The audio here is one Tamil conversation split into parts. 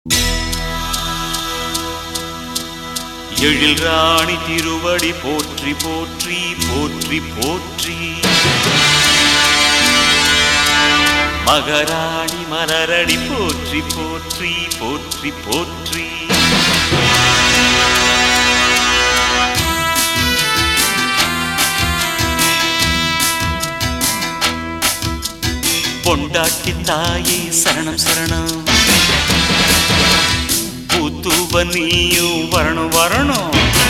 எழில் ராணி திருவடி போற்றி போற்றி போற்றி போற்றி மகராணி மலரடி போற்றி போற்றி போற்றி போற்றி பொண்டாட்டி தாயே சரணம் சரணம் பூத்துவ நீயும் வரணும் வரணும்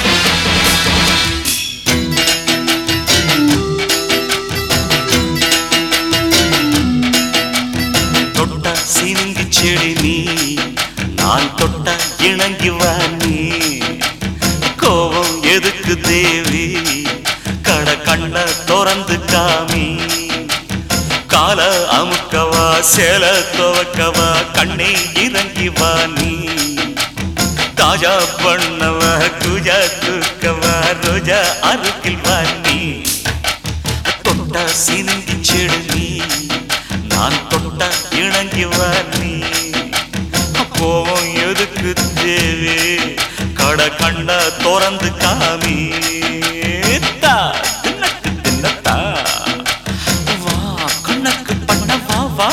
தொட்ட சினுங்கி செடி நீ நான் தொட்ட இணங்கி வா நீ கோபம் எதுக்கு தேவி கட கண்ண திறந்து காமி கால அமுக்கவா சேல துவக்கவா கண்ணே இறங்கி வா நீ தாஜா பண்ணவ குஜா தூக்கவா ரோஜா அருகில் வா நீ தொட்ட சினுங்கி செடு நீ நான் தொட்ட இணங்கி வா நீ கோவம் எதுக்கு தேவி கட கண்ட திறந்து காமி தா, தின்னக்கு தின்னத்தா. வா கண்ணக்கு பண்ண வா வா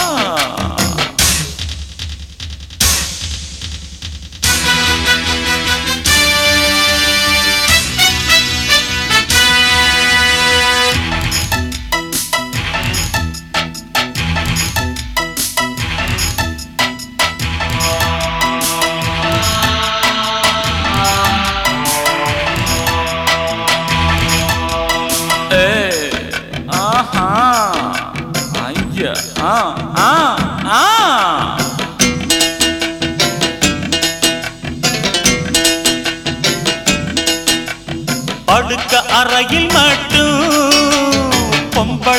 ஏய், ஆஹா, ஐயா, ஆ, ஆ, ஆ. படுக்க அறையில் மட்டும் பொம்பள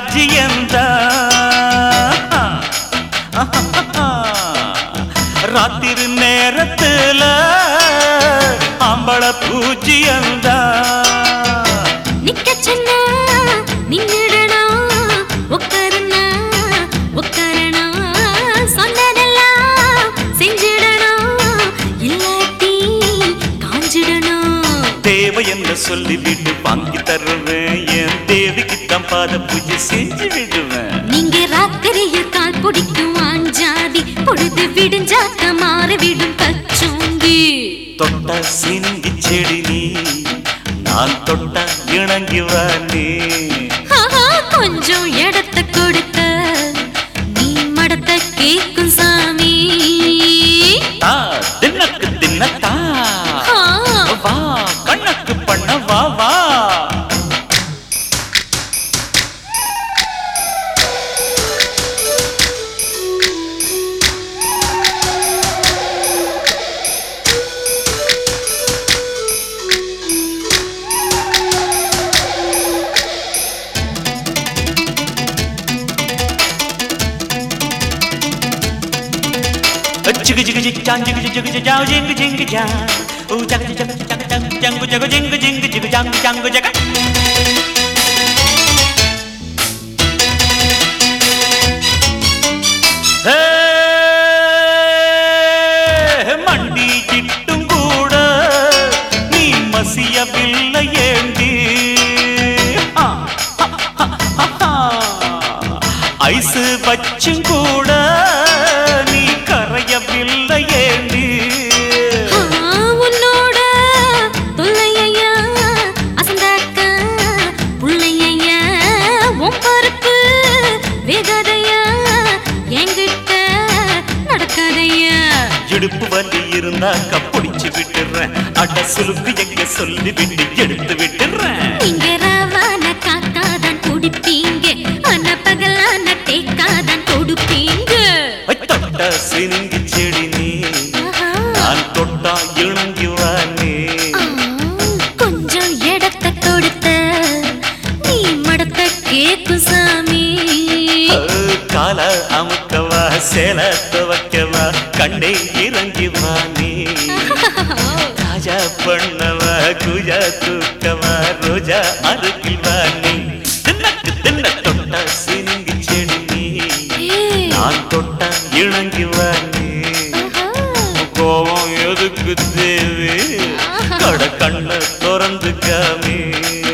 ராத்திரி நேரத்துல ஆம்பள பூஜ்ஜியந்தா நிக்க சொன்னா நின்னுடணும் உட்காருனா உட்காரணும் சொன்னதெல்லாம் செஞ்சிடணும் இல்லாட்டி காஞ்சிடணும் தேவை என்ன சொல்லிவிட்டு வாங்கி தருவேன் என் தேவிக்கு தான் பாத பூஜை செஞ்சு விடுவேன் நீங்க ராத்திரியில் கால் பிடிக்கும் ஆஞ்சாதி பொழுது விடுஞ்சாக்க மாறிவிடும் பச்சோங்கி தொட்ட சினுங்கி செடி நீ நான் தொட்ட இணங்கி வா நீ ஆஹா, கொஞ்சம் இடத்த கொடுத்த நீ மடத்த கேக்கும் சாமி தா தின்னக்கு தின்னத்தா ஆ, வா கண்ணக்கு பண்ண வா வா Jigga jigga jigga jang jigga jigga jigga jang jigga jigga jang. Ooh jagga jagga jagga jang jang jagga jigga jigga jigga jang jang jagga. Hey, மண்டி கிட்டும் கூட நீ மசியவில்லை ஏண்டி ஆ, ஆ, ஆ, ஆ, ஆ. ஐசு வச்சும் கூட நீ கரையவில்லை ஏண்டி ஆ, உன்னோட தொல்லையா அசந்தாக்க புள்ளையா உன் பருப்பு வேகாதையா என்கிட்ட நடக்காதையா இடுப்பு வலி இருந்தா கப்பிடிச்சு விட்டுறேன் அட சுலுக்கு எங்க சொல்லி விட்டு எடுத்து விட்டுறேன் நீங்க ரவான காக்காதான் குடிப்பீங்க அன பகலான தேக்காதான் கொடுப்பீங்க தொட்ட சினுங்கி செடி நீ ஆஹா. நான் தொட்டா இணங்கி வா நீ ஆ, கொஞ்சம் இடத்த கொடுத்த நீ மடத்த கேக்கும் சாமி கால அமுக்கவா சேல துவக்கவா கண்ணே இறங்கி வா நீ ராஜா பண்ணவா குஜா தூக்கவா ரோஜா அருகில் வா நீ தின்னக்கு தின்ன தொட்ட சினுங்கி செடி நீ ஏய், நான் தொட்ட இணங்கி வா நீ ஆஹா. ஒதுக்கு தேவி கட கண்ண திறந்து காமி